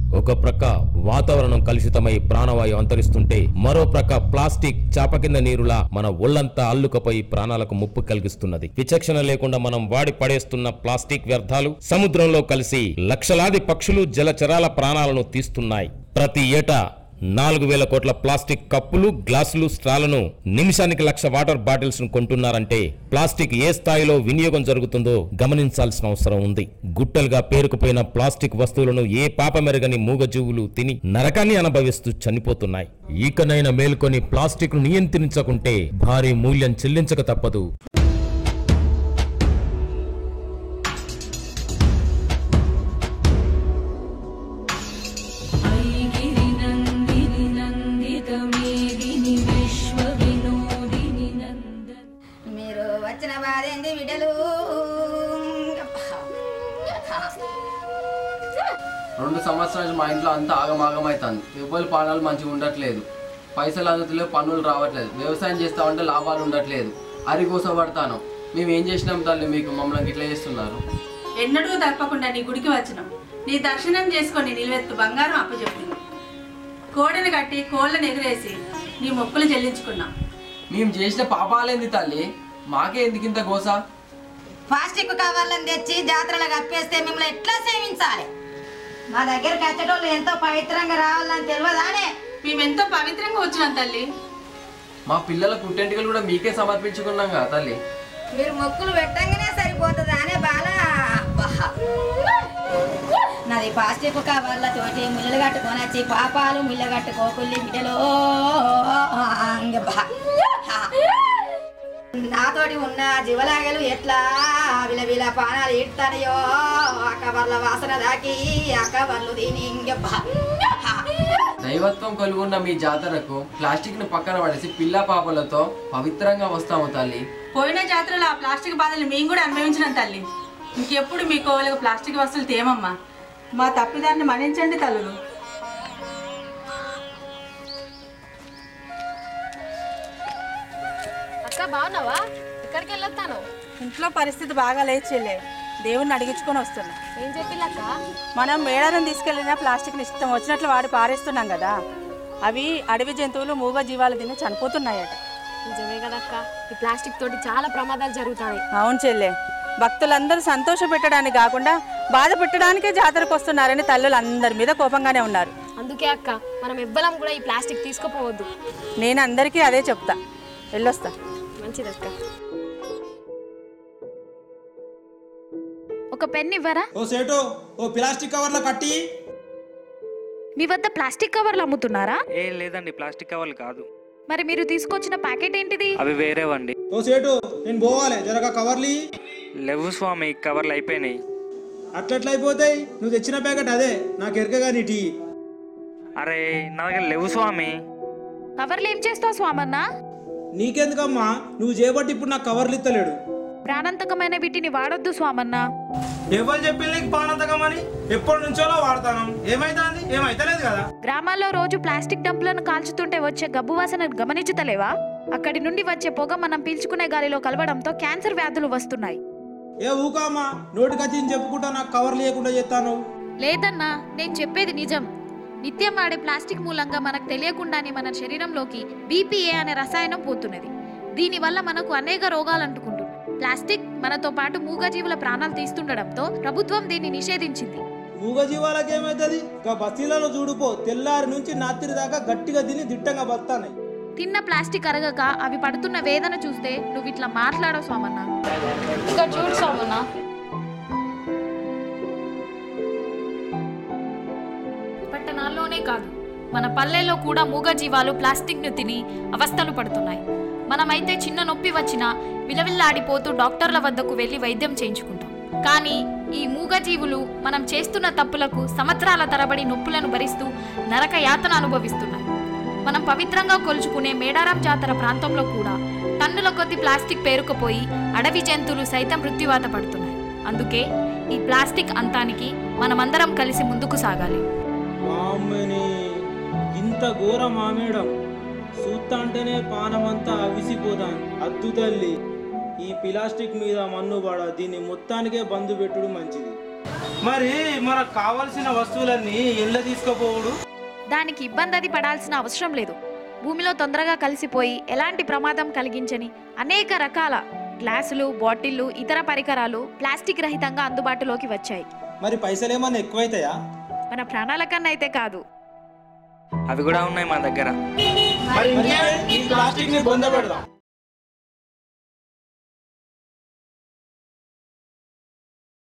ఒక ప్రక్క వాతావరణం కలుషితమై ప్రాణవాయు అంతరిస్తుంటే మరో ప్రక్క ప్లాస్టిక్ చాప కింద నీరులా మన ఒళ్ళంతా అల్లుకపోయి ప్రాణాలకు ముప్పు కలిగిస్తున్నది విచక్షణ లేకుండా మనం వాడి పడేస్తున్న ప్లాస్టిక్ వ్యర్థాలు సముద్రంలో కలిసి లక్షలాది పక్షులు జలచరాల ప్రాణాలను తీస్తున్నాయి ప్రతి ఏటా నాలుగు వేల కోట్ల ప్లాస్టిక్ కప్పులు గ్లాసులు స్ట్రాలను నిమిషానికి లక్ష వాటర్ బాటిల్స్ ను కొంటున్నారంటే ప్లాస్టిక్ ఏ స్థాయిలో వినియోగం జరుగుతుందో గమనించాల్సిన అవసరం ఉంది గుట్టలుగా పేరుకుపోయిన ప్లాస్టిక్ వస్తువులను ఏ పాపమెరగని మూగజీవులు తిని నరకాన్ని అనుభవిస్తూ చనిపోతున్నాయి ఈకనైనా మేల్కొని ప్లాస్టిక్ ను నియంత్రించకుంటే భారీ మూల్యం చెల్లించక తప్పదు ऐगिरिनन्दिनि नन्दितमेदिनि विश्वविनोदिनि नन्दन మీరు వచ్చిన బాధేంది బిడ్డలు రెండు సంవత్సరాల నుంచి మా ఇంట్లో అంతా ఆగమాగం అవుతుంది ఎవ్వరి పానాలు మంచిగా ఉండట్లేదు పైసలు అందుతలేవు పన్నులు రావట్లేదు వ్యవసాయం చేస్తామంటే లాభాలు ఉండట్లేదు అరిగోసపడతాను మేము ఏం చేసినాం తల్లి మీకు మమ్మల్ని ఇట్లా చేస్తున్నారు ఎన్నడూ తప్పకుండా నీ గుడికి వచ్చినాం నీ దర్శనం చేసుకొని నిలువెత్తు బంగారం అప్పచెప్పింది కోడని కట్టి కోళ్ళని ఎగిరేసి నీ మొక్కులు చెల్లించుకున్నాం మేము చేసిన పాపాలేంది తల్లి మాకే ఎందుకు ఇంత గోస ప్లాస్టిక్ కవర్లను తెచ్చి జాతరలో కప్పేస్తే మిమ్మల్ని ఎట్లా సేవించాలి మా దగ్గరికి వచ్చేటోళ్ళు ఎంతో పవిత్రంగా రావాలని తెలియదానే మేమెంతో పవిత్రంగా వచ్చినాం తల్లి మా పిల్లల పుట్టెంటికలు కూడా మీకే సమర్పించుకున్నాం కదా తల్లి మీరు మొక్కులు పెట్టంగానే సరిపోతుంది అనే బాల అబ్బా. నాది ప్లాస్టిక్ కవర్లతోటి ముళ్ళు కట్టుకొని వచ్చి పాపాలు ముళ్ళు కట్టుకోకుల్లి బిడ్డలు అంగబ్బా. నాతోటి ఉన్న జీవలాగలు ఎట్లా విలవిల పానాలు ఇడతానయో ఆ కవర్ల వాసన దాకి ఆ కవర్లు దీని ఇంగబ్బా. దైవత్వం కలుగున్న మీ జాతరకు ప్లాస్టిక్ ను పక్కన పడేసి పిల్ల పాపలతో పవిత్రంగా వస్తాము తల్లి పోయిన జాతరలో ఆ ప్లాస్టిక్ బాధలు మేము కూడా అనుభవించినాం తల్లి ఇంకెప్పుడు మీ కోవలకు ప్లాస్టిక్ వస్తువులు తేమమ్మా మా తప్పిదాన్ని మన్నించండి తల్లులు అక్క బాగున్నావా ఇక్కడికి వెళ్ళొస్తాను ఇంట్లో పరిస్థితి బాగా లేదు చెల్లె దేవుణ్ణి అడిగించుకొని వస్తున్నా ఏం చెప్పిల్లక్క మనం మేడారం తీసుకెళ్ళిన ప్లాస్టిక్ని ఇష్టం వచ్చినట్లు వాడి పారేస్తున్నాం కదా అవి అడవి జంతువులు మూగ జీవాలు తిని చనిపోతున్నాయట నిజమే కదక్క ఈ ప్లాస్టిక్ తోటి చాలా ప్రమాదాలు జరుగుతాయి అవును చెల్లె భక్తులందరూ సంతోష పెట్టడానికి కాకుండా బాధ పెట్టడానికే జాతరకు వస్తున్నారని తల్లులు అందరి మీద కోపంగానే ఉన్నారు అందుకే అక్క మనం ఎవ్వరం కూడా ఈ ప్లాస్టిక్ తీసుకుపోవద్దు నేను అందరికీ అదే చెప్తా వెళ్ళొస్తా మంచిదక్క ఒక పెన్ ఇవ్వరా ఓ సేటు ఓ ప్లాస్టిక్ కవర్లో కట్టి మీ వద్ద ప్లాస్టిక్ కవర్లు అమ్ముతున్నారా ఏ లేదండి ప్లాస్టిక్ కవర్లు కాదు మరి మీరు తీసుకొచ్చిన ప్యాకెట్ ఏంటిది అవి వేరేవండి ఓ సేటు నేను పోవాలి జరగ కవర్లు లేవు స్వామి కవర్లు అయిపోయినాయి అట్లట్లా అయిపోతాయి నువ్వు తెచ్చిన ప్యాకెట్ అదే నాకు ఎరకగా నీ టీ అరే నా దగ్గర లేవు స్వామి కవర్లు ఏం చేస్తావు స్వామన్న నీకెందుకమ్మా నువ్వు చేయబట్టి ఇప్పుడు నాకు కవర్లు ఇస్తలేడు ప్రాణాంతకమైన వీటిని వాడొద్దు స్వామన్న ఎవరు చెప్పి నీకు పానంతకమని ఎప్పటి నుంచోలో వాడతాను ఏమైతుంది ఏమైతలేదు కదా గ్రామాల్లో రోజు ప్లాస్టిక్ డంపులను కాల్చుతుంటే వచ్చే గబ్బు వాసన గమనించుతలేవా అక్కడి నుండి వచ్చే పొగ మనం పీల్చుకునే గాలిలో కలవడంతో క్యాన్సర్ వ్యాధులు వస్తున్నాయి ఏ ఊకమ్మా నోటికొచ్చి చెప్పుకుంటా నాకు కవర్ లేకుండా చేస్తాను లేదన్నా నేను చెప్పేది నిజం నిత్యం వాడే ప్లాస్టిక్ మూలంగా మనకు తెలియకుండానే మన శరీరంలోకి బీపీఏ అనే రసాయనం పోతున్నది దీనివల్ల మనకు అనేక రోగాలు అంటుకుంటున్నాయి ప్లాస్టిక్ మనతో పాటు మూగజీవుల ప్రాణాలు తీస్తుండడంతో ప్రభుత్వం దీన్ని నిషేధించింది మూగ జీవాలకు ఏమవుతుంది ఇంకా బస్తీలలో చూడుపో తెల్లారి నుంచి రాత్రి దాకా గట్టిగా తిని దిట్టంగా బతాయి తిన్న ప్లాస్టిక్ అరగక అవి పడుతున్న వేదన చూస్తే నువ్వు ఇట్లా మాట్లాడవు స్వామన్న ఇక్కడ చూడు స్వామన్న పట్టణాల్లోనే కాదు మన పల్లెల్లో కూడా మూగజీవాలు ప్లాస్టిక్ను తిని అవస్థలు పడుతున్నాయి మనమైతే చిన్న నొప్పి వచ్చినా విలవిల్లాడిపోతూ డాక్టర్ల వద్దకు వెళ్ళి వైద్యం చేయించుకుంటాం కానీ ఈ మూగజీవులు మనం చేస్తున్న తప్పులకు సంవత్సరాల తరబడి నొప్పులను భరిస్తూ నరక యాతన అనుభవిస్తున్నాయి మనం పవిత్రంగా కొలుచుకునే మేడారం జాతర ప్రాంతంలో కూడా టన్నుల కొద్ది ప్లాస్టిక్ పేరుకుపోయి అడవి జంతువులు సైతం మృత్యువాత పడుతున్నాయి అందుకే ఈ ప్లాస్టిక్ అంతానికి మనమందరం కలిసి ముందుకు సాగాలి మామని ఇంత ఘోర మామేడం సూత్త అంటేనే పానమంతా అవిసిపోతాను అద్దు తల్లి ఈ ప్లాస్టిక్ మీద మన్ను పడ దీన్ని మొత్తానికే బంధు పెట్టుడు మంచిది మరి మనకు కావలసిన వస్తువులన్నీ ఎల్ల తీసుకోపోవుడు దానికి ఇబ్బంది అది పడాల్సిన అవసరం లేదు భూమిలో తొందరగా కలిసిపోయి ఎలాంటి ప్రమాదం కలిగించని అనేక రకాల గ్లాసులు బాటిళ్లు ఇతర పరికరాలు ప్లాస్టిక్ రహితంగా అందుబాటులోకి వచ్చాయి మరి పైసలు ఏమన్నా ఎక్కువైతాయా మన ప్రాణాల కన్నా అయితే కాదు అవి కూడా ఉన్నాయి మా దగ్గర మరి ఇంకే ఈ ప్లాస్టిక్ ని బొంద పెడదాం